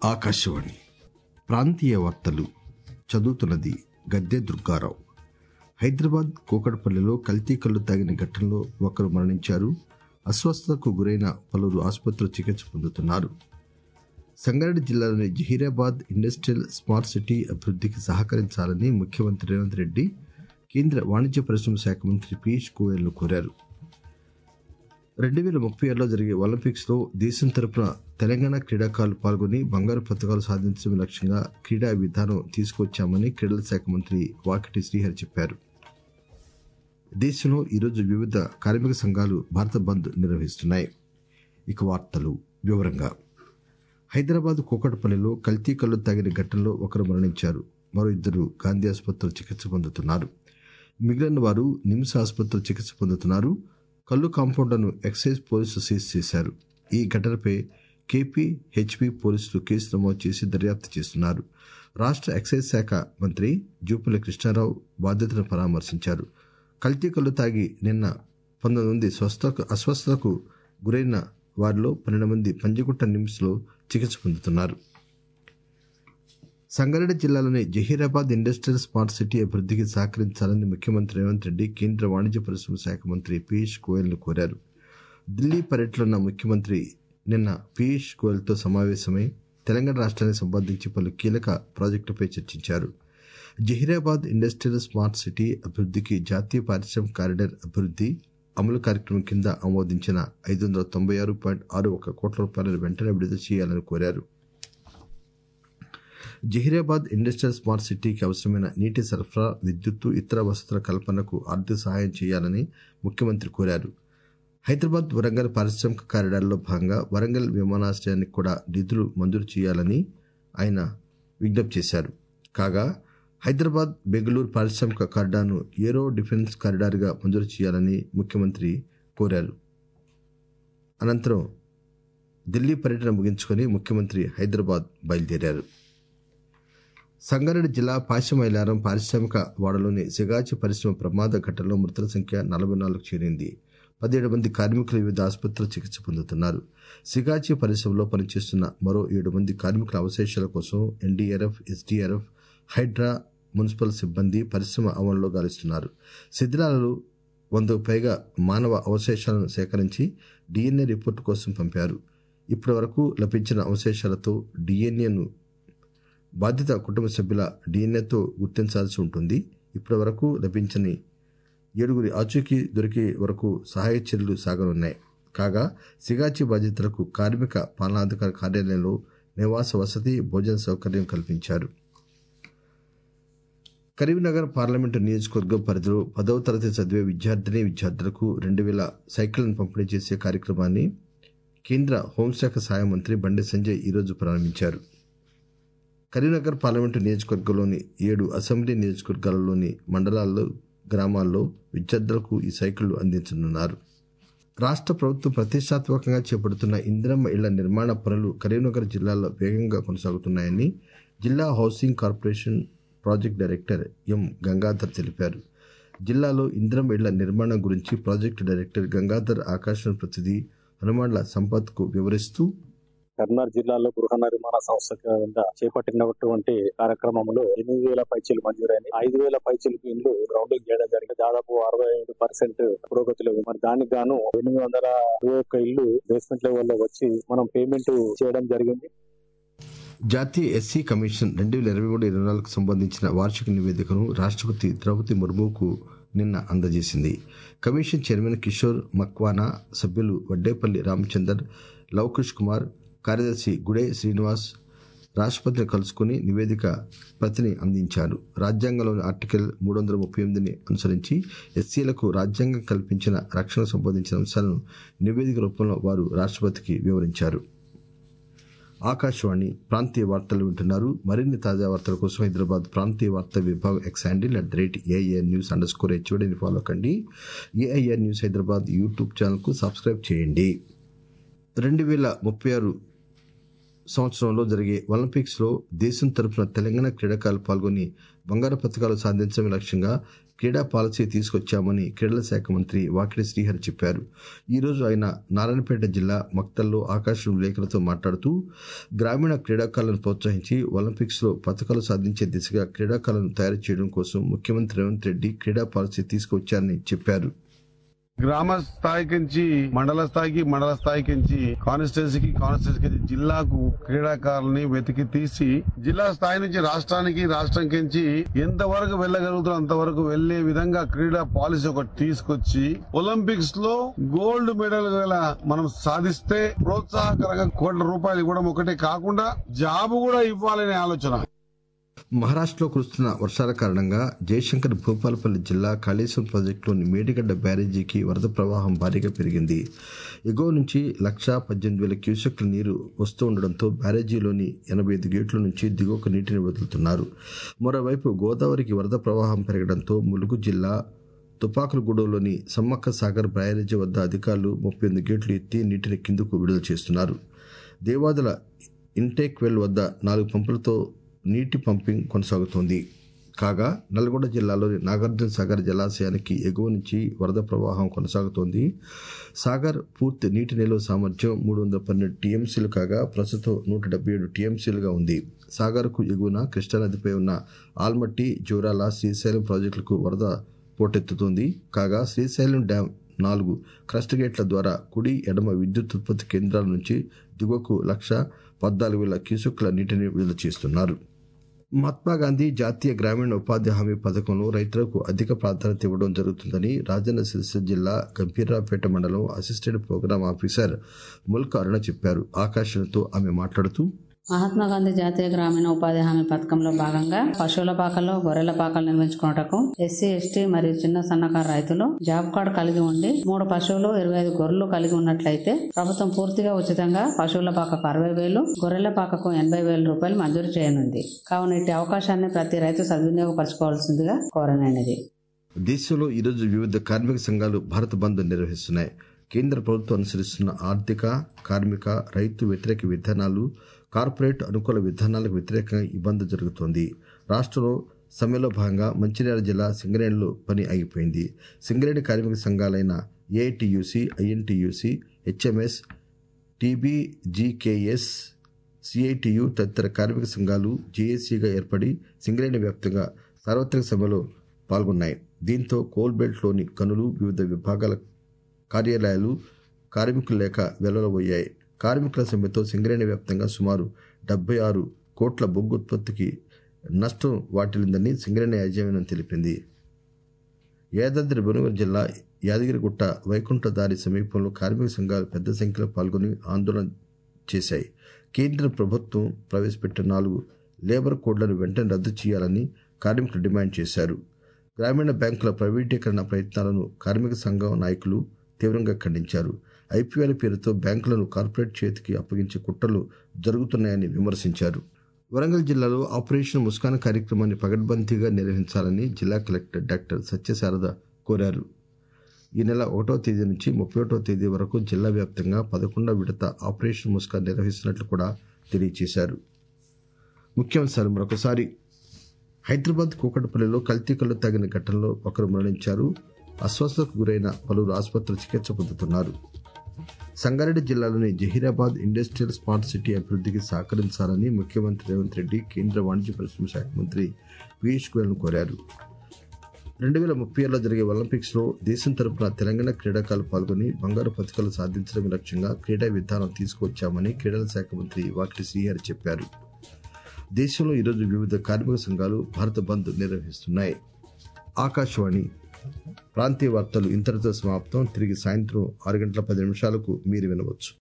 ఆకాశవాణి ప్రాంతీయ వార్తలు చదువుతున్నది గద్దె దుర్గారావు హైదరాబాద్ కూకట్పల్లిలో కల్తీ కల్లు తాగిన ఘటనలో ఒకరు మరణించారు అస్వస్థతకు గురైన పలువురు ఆసుపత్రిలో చికిత్స పొందుతున్నారు సంగారెడ్డి జిల్లాలోని జహీరాబాద్ ఇండస్ట్రియల్ స్మార్ట్ సిటీ అభివృద్ధికి సహకరించాలని ముఖ్యమంత్రి రేవంత్ రెడ్డి కేంద్ర వాణిజ్య పరిశ్రమ శాఖ మంత్రి పీయూష్ గోయల్ ను కోరారు రెండు వేల ముప్పై ఆరులో జరిగే ఒలింపిక్స్ లో దేశం తరపున తెలంగాణ క్రీడాకారులు పాల్గొని బంగారు పథకాలు సాధించడమే లక్ష్యంగా క్రీడా విధానం తీసుకొచ్చామని క్రీడల శాఖ మంత్రి వాకిటి శ్రీహరి చెప్పారు దేశంలో ఈరోజు వివిధ కార్మిక సంఘాలు భారత బంద్ నిర్వహిస్తున్నాయి ఇక వార్తలు వివరంగా హైదరాబాద్ కూకట్పల్లిలో కల్తీ కల్లు తాగిన ఘటనలో ఒకరు మరణించారు మరో ఇద్దరు గాంధీ ఆసుపత్రిలో చికిత్స పొందుతున్నారు మిగిలిన వారు నిమ్స్ ఆసుపత్రిలో చికిత్స పొందుతున్నారు కల్లు కాంపౌండ్లను ఎక్సైజ్ పోలీసులు సీజ్ చేశారు ఈ ఘటనపై కేపీ హెచ్పీ పోలీసులు కేసు నమోదు చేసి దర్యాప్తు చేస్తున్నారు రాష్ట్ర ఎక్సైజ్ శాఖ మంత్రి జూపల్లి కృష్ణారావు బాధితులను పరామర్శించారు కల్తీ కల్లు తాగి నిన్న పంతొమ్మిది మంది స్వస్థ అస్వస్థతకు గురైన వారిలో పన్నెండు మంది పంజగుట్ట నిమ్స్ లో చికిత్స పొందుతున్నారు సంగారెడ్డి జిల్లాలోని జహీరాబాద్ ఇండస్ట్రియల్ స్మార్ట్ సిటీ అభివృద్ధికి సహకరించాలని ముఖ్యమంత్రి రేవంత్ రెడ్డి కేంద్ర వాణిజ్య పరిశ్రమ శాఖ మంత్రి పీయూష్ గోయల్ ను కోరారు ఢిల్లీ పర్యటనలో ఉన్న ముఖ్యమంత్రి నిన్న పీయూష్ గోయల్ తో సమావేశమై తెలంగాణ రాష్ట్రానికి సంబంధించి పలు కీలక ప్రాజెక్టులపై చర్చించారు జహీరాబాద్ ఇండస్ట్రియల్ స్మార్ట్ సిటీ అభివృద్ధికి జాతీయ పారిశ్రామిక కారిడార్ అభివృద్ధి అమలు కార్యక్రమం కింద ఆమోదించిన ఐదు వందల తొంభై ఆరు పాయింట్ ఆరు ఒక కోట్ల రూపాయలను వెంటనే విడుదల చేయాలని కోరారు జహీరాబాద్ ఇండస్ట్రియల్ స్మార్ట్ సిటీకి అవసరమైన నీటి సరఫరా విద్యుత్తు ఇతర వసతుల కల్పనకు ఆర్థిక సహాయం చేయాలని ముఖ్యమంత్రి కోరారు హైదరాబాద్ వరంగల్ పారిశ్రామిక కారిడార్లో భాగంగా వరంగల్ విమానాశ్రయానికి కూడా నిధులు మంజూరు చేయాలని ఆయన విజ్ఞప్తి చేశారు కాగా హైదరాబాద్ బెంగళూరు పారిశ్రామిక కారిడార్ను ఏరో డిఫెన్స్ కారిడార్గా మంజూరు చేయాలని ముఖ్యమంత్రి కోరారు అనంతరం ఢిల్లీ పర్యటన ముగించుకొని ముఖ్యమంత్రి హైదరాబాద్ బయలుదేరారు సంగారెడ్డి జిల్లా పాశమైలారం పారిశ్రామిక వాడలోని సిగాచి పరిశ్రమ ప్రమాద ఘటనలో మృతుల సంఖ్య నలభై నాలుగు చేరింది పదిహేడు మంది కార్మికులు వివిధ ఆసుపత్రులు చికిత్స పొందుతున్నారు సిగాచి పరిశ్రమలో పనిచేస్తున్న మరో ఏడు మంది కార్మికుల అవశేషాల కోసం ఎన్డీఆర్ఎఫ్ ఎస్డీఆర్ఎఫ్ హైడ్రా మున్సిపల్ సిబ్బంది పరిశ్రమ ఆవరణలో గాలిస్తున్నారు శిథిలాలలో వందకు పైగా మానవ అవశేషాలను సేకరించి డిఎన్ఏ రిపోర్టు కోసం పంపారు ఇప్పటి వరకు లభించిన అవశేషాలతో డిఎన్ఏను బాధిత కుటుంబ సభ్యుల డిఎన్ఏతో గుర్తించాల్సి ఉంటుంది ఇప్పటి వరకు లభించని ఏడుగురి ఆచూకీ దొరికే వరకు సహాయ చర్యలు సాగనున్నాయి కాగా సిగాచి బాధితులకు కార్మిక పాలనాధికార కార్యాలయంలో నివాస వసతి భోజన సౌకర్యం కల్పించారు కరీంనగర్ పార్లమెంటు నియోజకవర్గం పరిధిలో పదవ తరగతి చదివే విద్యార్థిని విద్యార్థులకు రెండు వేల సైకిళ్లను పంపిణీ చేసే కార్యక్రమాన్ని కేంద్ర హోంశాఖ సహాయ మంత్రి బండి సంజయ్ ఈరోజు ప్రారంభించారు కరీంనగర్ పార్లమెంటు నియోజకవర్గంలోని ఏడు అసెంబ్లీ నియోజకవర్గాలలోని మండలాల్లో గ్రామాల్లో విద్యార్థులకు ఈ సైకిళ్లు అందించనున్నారు రాష్ట్ర ప్రభుత్వం ప్రతిష్టాత్మకంగా చేపడుతున్న ఇందిరమ్మ ఇళ్ల నిర్మాణ పనులు కరీంనగర్ జిల్లాలో వేగంగా కొనసాగుతున్నాయని జిల్లా housing corporation project director M Gangadhar తెలిపారు జిల్లాలో ఇందిరమ్మ ఇళ్ల నిర్మాణం గురించి ప్రాజెక్టు డైరెక్టర్ గంగాధర్ ఆకాశవాణి ప్రతినిధి హనుమాన్ల సంపత్ కు వివరిస్తూ కర్నూలు జిల్లాలో గృహ నిర్మాణ సంస్థ కింద చేపట్టినటువంటి కార్యక్రమంలో ఎనిమిది వేల పైచీలు మంజూరైన ఐదు వేల పైచీలకు ఇండ్లు రౌండింగ్ చేయడం జరిగింది దాదాపు అరవై ఐదు పర్సెంట్ పురోగతిలో ఉంది. మరి దానికి గాను ఎనిమిది వందల ఇరవై ఒక్క ఇల్లు బేస్మెంట్ లెవెల్ లో వచ్చి మనం పేమెంట్ చేయడం జరిగింది జాతీయ ఎస్సీ కమిషన్ రెండు వేల ఇరవై మూడు ఇరవై నాలుగుకు సంబంధించిన వార్షిక నివేదికను రాష్ట్రపతి ద్రౌపది ముర్ముకు నిన్న అందజేసింది కమిషన్ చైర్మన్ కిషోర్ మక్వానా సభ్యులు వడ్డేపల్లి రామచందర్ లవకుష్ కుమార్ కార్యదర్శి గుడే శ్రీనివాస్ రాష్ట్రపతిని కలుసుకుని నివేదిక ప్రతిని అందించారు రాజ్యాంగంలోని ఆర్టికల్ మూడు వందల ముప్పై ఎనిమిదిని అనుసరించి ఎస్సీలకు రాజ్యాంగం కల్పించిన రక్షణ సంబంధించిన అంశాలను నివేదిక రూపంలో వారు రాష్ట్రపతికి వివరించారు ఆకాశవాణి ప్రాంతీయ వార్తలు వింటున్నారు మరిన్ని తాజా వార్తల కోసం హైదరాబాద్ ప్రాంతీయ వార్తా విభాగం X handle at the rate AIR news underscore స్కోర్ హెచ్ఓడిని ఫాలో కండి AIR news Hyderabad YouTube channel కు సబ్స్క్రైబ్ చేయండి రెండు వేల ముప్పై ఆరు సంవత్సరంలో జరిగే ఒలింపిక్స్ లో దేశం తరపున తెలంగాణ క్రీడాకారులు పాల్గొని బంగారు పథకాలు సాధించడమే లక్ష్యంగా క్రీడా పాలసీ తీసుకొచ్చామని క్రీడల శాఖ మంత్రి వాకిడి శ్రీహరి చెప్పారు ఈ రోజు ఆయన నారాయణపేట జిల్లా మక్తల్లో ఆకాశం విలేకరులతో మాట్లాడుతూ గ్రామీణ క్రీడాకారులను ప్రోత్సహించి ఒలింపిక్స్ లో పథకాలు సాధించే దిశగా క్రీడాకారులను తయారు చేయడం కోసం ముఖ్యమంత్రి రేవంత్ రెడ్డి క్రీడా పాలసీ తీసుకొచ్చారని చెప్పారు గ్రామ స్థాయికి నుంచి మండల స్థాయికి మండల స్థాయికి నుంచి కాన్స్టిట్యున్సీకి కాన్స్టిట్యున్సీకి జిల్లాకు క్రీడాకారులని వెతికి తీసి జిల్లా స్థాయి నుంచి రాష్ట్రానికి రాష్ట్రం నుంచి ఎంతవరకు వెళ్ళగలుగుతారో అంతవరకు వెళ్లే విధంగా క్రీడా పాలసీ ఒకటి తీసుకొచ్చి ఒలింపిక్స్ లో గోల్డ్ మెడల్ గల మనం సాధిస్తే ప్రోత్సాహకరంగా కోట్ల రూపాయలు ఇవ్వడం ఒకటే కాకుండా జాబ్ కూడా ఇవ్వాలనే ఆలోచన మహారాష్టలో కురుస్తున్న వర్షాల కారణంగా జయశంకర్ భూపాలపల్లి జిల్లా కాళేశ్వరం ప్రాజెక్టులోని మేడిగడ్డ బ్యారేజీకి వరద ప్రవాహం భారీగా పెరిగింది ఎగువ నుంచి లక్షా పద్దెనిమిది వేల క్యూసెక్ల నీరు వస్తూ ఉండడంతో బ్యారేజీలోని ఎనభై ఐదు గేట్ల నుంచి దిగువకు నీటిని వదులుతున్నారు మరోవైపు గోదావరికి వరద ప్రవాహం పెరగడంతో ములుగు జిల్లా తుపాకులగూడెంలోని సమ్మక్క సాగర్ బ్యారేజీ వద్ద అధికారులు ముప్పై ఎనిమిది గేట్లు ఎత్తి నీటిని కిందకు విడుదల చేస్తున్నారు దేవాదుల ఇంటేక్ వెల్ వద్ద నాలుగు పంపులతో నీటి పంపింగ్ కొనసాగుతోంది కాగా నల్గొండ జిల్లాలోని నాగార్జున సాగర్ జలాశయానికి ఎగువ నుంచి వరద ప్రవాహం కొనసాగుతోంది సాగర్ పూర్తి నీటి నిల్వ సామర్థ్యం మూడు వందల పన్నెండు టీఎంసీలు కాగా ప్రస్తుతం నూట డెబ్బై ఏడు టీఎంసీలుగా ఉంది సాగర్కు ఎగువన కృష్ణానదిపై ఉన్న ఆల్మట్టి జోరాల శ్రీశైలం ప్రాజెక్టులకు వరద పోటెత్తుతోంది కాగా శ్రీశైలం డ్యాం నాలుగు క్రస్ట్ గేట్ల ద్వారా కుడి ఎడమ విద్యుత్ ఉత్పత్తి కేంద్రాల నుంచి దిగువకు లక్ష పద్నాలుగు వేల క్యూసెక్ల నీటిని విడుదల చేస్తున్నారు మహాత్మాగాంధీ జాతీయ గ్రామీణ ఉపాధి హామీ పథకంలో రైతులకు అధిక ప్రాధాన్యత ఇవ్వడం జరుగుతుందని రాజన్న సిరిసిల్ల జిల్లా గంభీరాపేట మండలం assistant programme officer Mulk Aruna చెప్పారు ఆకాశంతో ఆమె మాట్లాడుతూ మహాత్మా గాంధీ జాతీయ గ్రామీణ ఉపాధి హామీ పథకంలో భాగంగా పశువుల పాకలు గొర్రెల పాకలు నిర్మించుకున్నటకు ఎస్సీ ఎస్టీ మరియు చిన్న సన్నకారు రైతులు జాబ్ కార్డు కలిగి ఉండి మూడు పశువులు ఇరవై ఐదు గొర్రెలు కలిగి ఉన్నట్లయితే ప్రభుత్వం పూర్తిగా ఉచితంగా పశువుల పాకకు అరవై వేలు గొర్రెల పాకకు ఎనభై వేల రూపాయలు మంజూరు చేయనుంది కావున ఇట్టి అవకాశాన్ని ప్రతి రైతు సద్వినియోగపరచుకోవాల్సిందిగా కోరనైనది దేశంలో ఈరోజు వివిధ కార్మిక సంఘాలు భారత్ బంద్ నిర్వహిస్తున్నాయి కేంద్ర ప్రభుత్వం అనుసరిస్తున్న ఆర్థిక కార్మిక రైతు వ్యతిరేక విధానాలు కార్పొరేట్ అనుకూల విధానాలకు వ్యతిరేకంగా ఈ బంద్ జరుగుతోంది రాష్ట్రంలో సమ్మెలో భాగంగా మంచిర్యాల జిల్లా సింగరేణిలో పని ఆగిపోయింది సింగరేణి కార్మిక సంఘాలైన AITUC INTUC HMS TBGKS CITU తదితర కార్మిక సంఘాలు జేఏసీగా ఏర్పడి సింగరేణి వ్యాప్తంగా సార్వత్రిక సమ్మెలో పాల్గొన్నాయి దీంతో కోల్బెల్ట్లోని గనులు వివిధ విభాగాల కార్యాలయాలు కార్మికులు లేక వెల్లలబోయాయి కార్మికుల సమ్మెతో సింగరేణి వ్యాప్తంగా సుమారు డెబ్బై ఆరు కోట్ల బొగ్గు ఉత్పత్తికి నష్టం వాటిల్లిందని సింగరేణి యాజమాన్యం తెలిపింది యాదాద్రి భువనగిరి జిల్లా యాదగిరిగుట్ట వైకుంఠదారి సమీపంలో కార్మిక సంఘాలు పెద్ద సంఖ్యలో పాల్గొని ఆందోళన చేశాయి కేంద్ర ప్రభుత్వం ప్రవేశపెట్టిన నాలుగు లేబర్ కోడ్లను వెంటనే రద్దు చేయాలని కార్మికులు డిమాండ్ చేశారు గ్రామీణ బ్యాంకుల ప్రైవేటీకరణ ప్రయత్నాలను కార్మిక సంఘం నాయకులు తీవ్రంగా ఖండించారు ఐపీఎల్ పేరుతో బ్యాంకులను కార్పొరేట్ చేతికి అప్పగించే కుట్రలు జరుగుతున్నాయని విమర్శించారు వరంగల్ జిల్లాలో ఆపరేషన్ ముస్కాన్ కార్యక్రమాన్ని పగడ్బందీగా నిర్వహించాలని జిల్లా కలెక్టర్ డాక్టర్ సత్యశారద కోరారు ఈ నెల ఒకటో తేదీ నుంచి ముప్పై ఒకటో తేదీ వరకు జిల్లా వ్యాప్తంగా పదకొండవ విడత ఆపరేషన్ ముస్కాన్ నిర్వహిస్తున్నట్లు కూడా తెలియజేశారు ముఖ్యాంశాలు మరొకసారి హైదరాబాద్ కూకట్పల్లిలో కల్తీ కళ్ళు తాగిన ఘటనలో ఒకరు మరణించారు అస్వస్థతకు గురైన పలువురు ఆసుపత్రులు చికిత్స పొందుతున్నారు సంగారెడ్డి జిల్లాలోని జహీరాబాద్ ఇండస్ట్రియల్ స్మార్ట్ సిటీ అభివృద్ధికి సహకరించాలని ముఖ్యమంత్రి రేవంత్ రెడ్డి కేంద్ర వాణిజ్య పరిశ్రమ శాఖ మంత్రి పీయూష్ గోయల్ను కోరారు రెండు వేల ముప్పై ఏడులో జరిగే ఒలింపిక్స్ లో దేశం తరపున తెలంగాణ క్రీడాకారులు పాల్గొని బంగారు పథకాలు సాధించడమే లక్ష్యంగా క్రీడా విధానం తీసుకువచ్చామని క్రీడల శాఖ మంత్రి వాకిటి శ్రీహరి చెప్పారు దేశంలో ఈరోజు వివిధ కార్మిక సంఘాలు భారత బంద్ నిర్వహిస్తున్నాయి ఆకాశవాణి ప్రాంతీయ వార్తలు ఇంతటితో సమాప్తం తిరిగి సాయంత్రం ఆరు గంటల పది నిమిషాలకు మీరు వినవచ్చు